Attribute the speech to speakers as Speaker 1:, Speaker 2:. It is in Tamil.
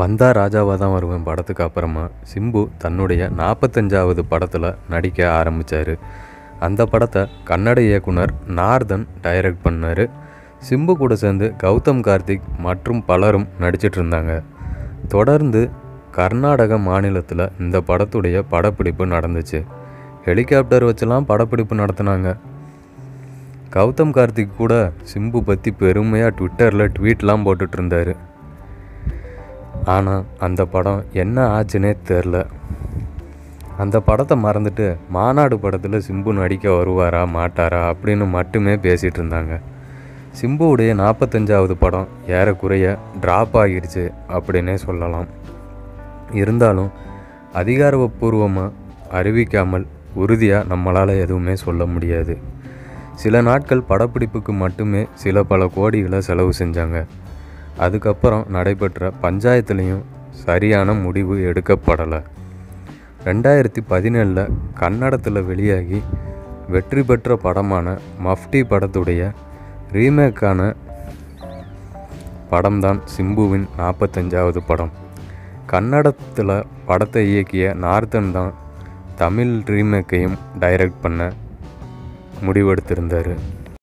Speaker 1: வந்தா ராஜாவாக தான் வருவேன் படத்துக்கு அப்புறமா சிம்பு தன்னுடைய நாற்பத்தஞ்சாவது படத்தில் நடிக்க ஆரம்பித்தார் அந்த படத்தை கன்னட இயக்குனர் நார்தன் டைரக்ட் பண்ணார் சிம்பு கூட சேர்ந்து கௌதம் கார்த்திக் மற்றும் பலரும் நடிச்சிட்டு இருந்தாங்க தொடர்ந்து கர்நாடக மாநிலத்தில் இந்த படத்துடைய படப்பிடிப்பு நடந்துச்சு ஹெலிகாப்டர் வச்செல்லாம் படப்பிடிப்பு நடத்தினாங்க கௌதம் கார்த்திக் கூட சிம்பு பற்றி பெருமையாக ட்விட்டரில் ட்வீட்லாம் போட்டுட்டு இருந்தார் ஆனால் அந்த படம் என்ன ஆச்சுன்னே தெரில அந்த படத்தை மறந்துட்டு மாநாடு படத்தில் சிம்பு நடிக்க வருவாரா மாட்டாரா அப்படின்னு மட்டுமே பேசிகிட்டு இருந்தாங்க சிம்புவுடைய நாற்பத்தஞ்சாவது படம் ஏறக்குறைய ட்ராப் ஆகிடுச்சு அப்படின்னே சொல்லலாம் இருந்தாலும் அதிகாரப்பூர்வமாக அறிவிக்காமல் உறுதியாக நம்மளால் எதுவுமே சொல்ல முடியாது சில நாட்கள் படப்பிடிப்புக்கு மட்டுமே சில பல கோடிகளை செலவு செஞ்சாங்க அதுக்கப்புறம் நடைபெற்ற பஞ்சாயத்துலேயும் சரியான முடிவு எடுக்கப்படலை ரெண்டாயிரத்தி பதினேழில் கன்னடத்தில் வெளியாகி வெற்றி பெற்ற படமான மஃப்டி படத்துடைய ரீமேக்கான படம்தான் சிம்புவின் நாற்பத்தஞ்சாவது படம் கன்னடத்தில் படத்தை இயக்கிய நார்த்தன் தான் தமிழ் ரீமேக்கையும் டைரக்ட் பண்ண முடிவெடுத்திருந்தார்